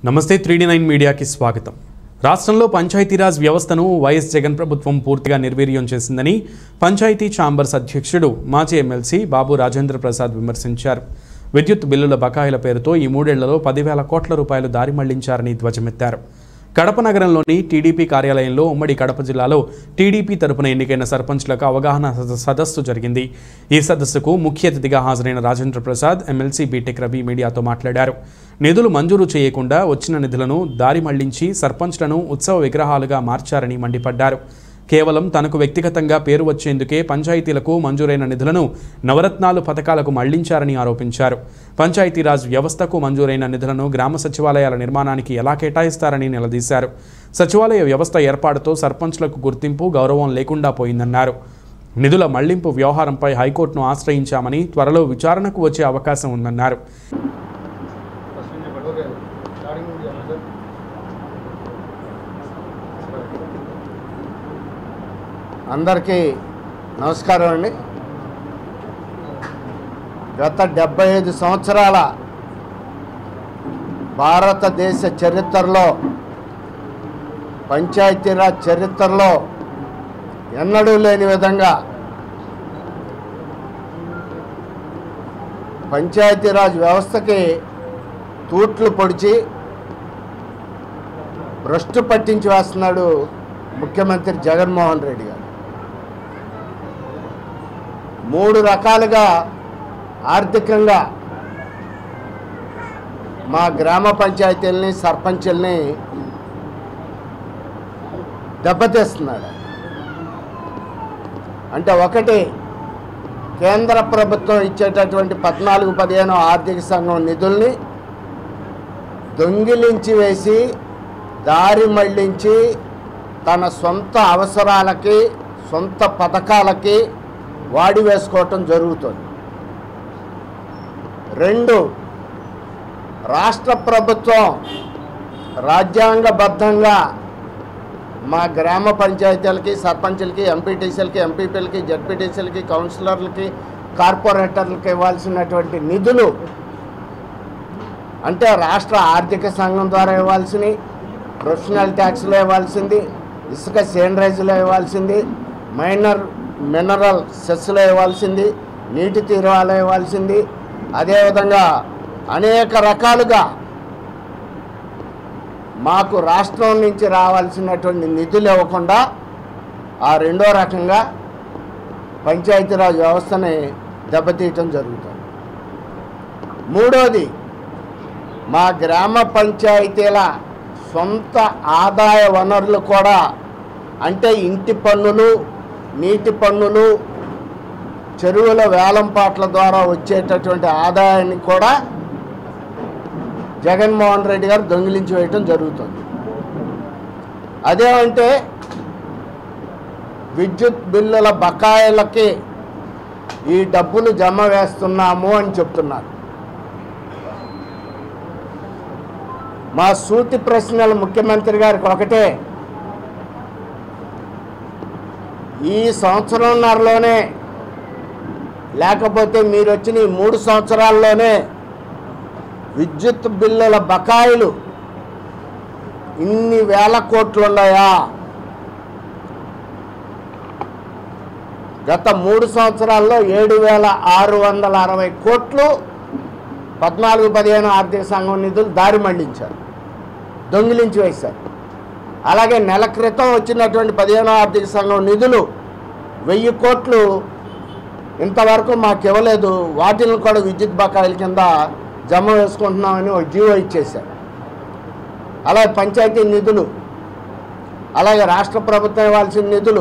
నమస్తే three D nine మీడియాకి స్వాగతం రాష్ట్రంలో పంచాయతీరాజ్ వ్యవస్థను వైఎస్ జగన్ ప్రభుత్వం పూర్తిగా నిర్వీర్యం చేసిందని పంచాయతీ ఛాంబర్స్ అధ్యక్షుడు మాజీ ఎమ్మెల్సీ బాబు రాజేంద్ర ప్రసాద్ విమర్శించారు విద్యుత్ బిల్లుల బకాయిల పేరుతో ఈ మూడేళ్లలో పదివేల కోట్ల రూపాయలు దారి మళ్లించారని ధ్వజమెత్తారు కడప నగరంలోని టీడీపీ కార్యాలయంలో ఉమ్మడి కడప జిల్లాలో టీడీపీ తరపున ఎన్నికైన సర్పంచ్లకు అవగాహన సద- సదస్సు జరిగింది ఈ సదస్సుకు ముఖ్య అతిథిగా హాజరైన రాజేంద్ర ప్రసాద్ ఎమ్మెల్సీ బీటెక్ రవి మీడియాతో మాట్లాడారు నిధులు మంజూరు చేయకుండా వచ్చిన నిధులను దారి మళ్లించి సర్పంచ్లను ఉత్సవ విగ్రహాలుగా మార్చారని మండిపడ్డారు కేవలం తనకు వ్యక్తిగతంగా పేరు వచ్చేందుకే పంచాయతీలకు మంజూరైన నిధులను నవరత్నాలు పథకాలకు మళ్లించారని ఆరోపించారు పంచాయతీరాజ్ వ్యవస్థకు మంజూరైన నిధులను గ్రామ సచివాలయాల నిర్మాణానికి ఎలా కేటాయిస్తారని నిలదీశారు సచివాలయ వ్యవస్థ ఏర్పాటుతో సర్పంచ్లకు గుర్తింపు గౌరవం లేకుండా పోయిందన్నారు నిధుల మళ్లింపు వ్యవహారంపై హైకోర్టును ఆశ్రయించామని త్వరలో విచారణకు వచ్చే అవకాశం ఉందన్నారు అందరికీ నమస్కారం అండి గత డెబ్బై ఐదు సంవత్సరాల భారతదేశ చరిత్రలో పంచాయతీరాజ్ చరిత్రలో ఎన్నడూ లేని విధంగా పంచాయతీరాజ్ వ్యవస్థకి తూట్లు పొడిచి భ్రష్టు పట్టించి వేస్తున్నాడు ముఖ్యమంత్రి జగన్మోహన్ రెడ్డి గారు మూడు రకాలుగా ఆర్థికంగా మా గ్రామ పంచాయతీలని సర్పంచుల్ని దెబ్బతీస్తున్నాడు అంటే ఒకటి కేంద్ర ప్రభుత్వం ఇచ్చేటటువంటి పద్నాలుగు పదిహేను ఆర్థిక సంఘం నిధుల్ని దొంగిలించి వేసి దారి మళ్లించి తన సొంత అవసరాలకి సొంత పథకాలకి వాడి వేసుకోవటం జరుగుతుంది రెండు రాష్ట్ర ప్రభుత్వం రాజ్యాంగబద్ధంగా మా గ్రామ పంచాయతీలకి సర్పంచులకి ఎంపీటీసీలకి ఎంపీపీలకి జడ్పీటీసీలకి కౌన్సిలర్లకి కార్పొరేటర్లకి ఇవ్వాల్సినటువంటి నిధులు అంటే రాష్ట్ర ఆర్థిక సంఘం ద్వారా ఇవ్వాల్సినవి ప్రొఫెషనల్ ట్యాక్స్లో ఇవ్వాల్సింది ఇసుక సేనరైజ్లో ఇవ్వాల్సింది మైనర్ మినరల్ సెస్లో ఇవ్వాల్సింది నీటి తీరువాలో ఇవ్వాల్సింది అదేవిధంగా అనేక రకాలుగా మాకు రాష్ట్రం నుంచి రావాల్సినటువంటి నిధులు ఇవ్వకుండా ఆ రెండో రకంగా పంచాయతీరాజ్ వ్యవస్థని దెబ్బతీయటం జరుగుతుంది మూడోది మా గ్రామ పంచాయతీల సొంత ఆదాయ వనరులు కూడా అంటే ఇంటి పన్నులు నీటి పన్నులు చెరువుల వేలంపాట్ల ద్వారా వచ్చేటటువంటి ఆదాయాన్ని కూడా జగన్మోహన్ రెడ్డి గారు దొంగిలించి వేయటం జరుగుతుంది అదేమంటే విద్యుత్ బిల్లుల బకాయిలకి ఈ డబ్బులు జమ వేస్తున్నాము అని చెప్తున్నారు మా సూటి ప్రశ్నలు ముఖ్యమంత్రి గారికి ఒకటే ఈ సంవత్సరంన్నరలోనే లేకపోతే మీరు వచ్చిన ఈ మూడు సంవత్సరాల్లోనే విద్యుత్ బిల్లుల బకాయిలు ఇన్ని వేల కోట్లు ఉన్నాయా గత మూడు సంవత్సరాల్లో ఏడు వేల ఆరు వందల అరవై కోట్లు పద్నాలుగు పదిహేను ఆర్థిక సంఘం నిధులు దారి మళ్లించారు దొంగిలించి వేశారు అలాగే నెల క్రితం వచ్చినటువంటి పదిహేనో ఆర్థిక సంఘం నిధులు వెయ్యి కోట్లు ఇంతవరకు మాకు ఇవ్వలేదు వాటిని కూడా విద్యుత్ బకాయిల కింద జమ వేసుకుంటున్నామని ఒక జీవో ఇచ్చేశారు అలాగే పంచాయతీ నిధులు అలాగే రాష్ట్ర ప్రభుత్వం ఇవ్వాల్సిన నిధులు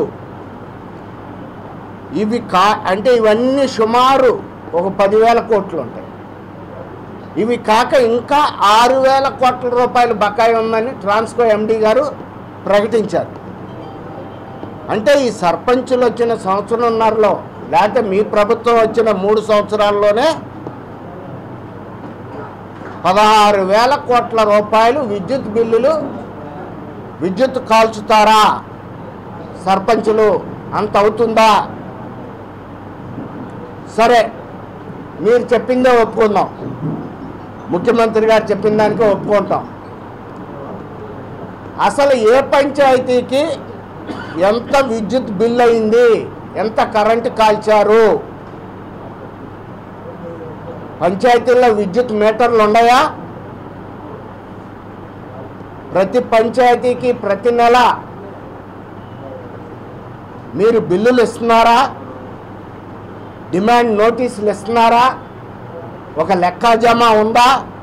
ఇవి కా అంటే ఇవన్నీ సుమారు ఒక పదివేల కోట్లు ఉంటాయి ఇవి కాక ఇంకా ఆరు వేల కోట్ల రూపాయల బకాయి ఉందని ట్రాన్స్కో ఎండి గారు ప్రకటించారు అంటే ఈ సర్పంచులు వచ్చిన సంవత్సరంన్నరలో లేకపోతే మీ ప్రభుత్వం వచ్చిన మూడు సంవత్సరాల్లోనే పదహారు వేల కోట్ల రూపాయలు విద్యుత్ బిల్లులు విద్యుత్ కాల్చుతారా సర్పంచులు అంత అవుతుందా సరే మీరు చెప్పిందే ఒప్పుకుందాం ముఖ్యమంత్రి గారు చెప్పిన దానికే ఒప్పుకుంటాం అసలు ఏ పంచాయతీకి ఎంత విద్యుత్ బిల్ అయింది ఎంత కరెంటు కాల్చారు పంచాయతీల్లో విద్యుత్ మీటర్లు ఉన్నాయా ప్రతి పంచాయతీకి ప్రతి నెల మీరు బిల్లులు ఇస్తున్నారా డిమాండ్ నోటీసులు ఇస్తున్నారా ఒక లెక్కాజమా ఉందా